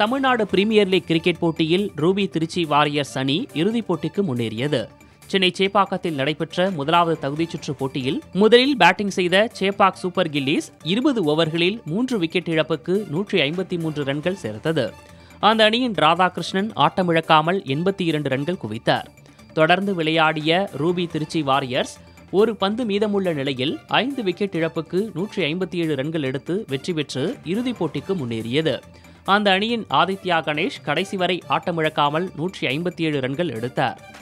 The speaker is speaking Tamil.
தமிழ்நாடு பிரீமியர் லீக் கிரிக்கெட் போட்டியில் ரூபி திருச்சி வாரியர்ஸ் அணி இறுதிப் போட்டிக்கு முன்னேறியது சென்னை சேப்பாக்கத்தில் நடைபெற்ற முதலாவது தகுதிச் சுற்று போட்டியில் முதலில் பேட்டிங் செய்த சேப்பாக் சூப்பர் கில்லிஸ் இருபது ஓவர்களில் மூன்று விக்கெட் இழப்புக்கு நூற்றி ஐம்பத்தி மூன்று ரன்கள் சேர்த்தது அந்த அணியின் ராதாகிருஷ்ணன் ஆட்டமிழக்காமல் எண்பத்தி இரண்டு ரன்கள் குவித்தார் தொடர்ந்து விளையாடிய ரூபி திருச்சி வாரியர்ஸ் ஒரு பந்து மீதமுள்ள நிலையில் ஐந்து விக்கெட் இழப்புக்கு நூற்றி ஐம்பத்தி ஏழு ரன்கள் எடுத்து வெற்றி பெற்று இறுதிப் போட்டிக்கு முன்னேறியது அந்த அணியின் ஆதித்யா கணேஷ் கடைசி வரை ஆட்டமிழக்காமல் நூற்றி ஐம்பத்தி ஏழு ரன்கள் எடுத்தார்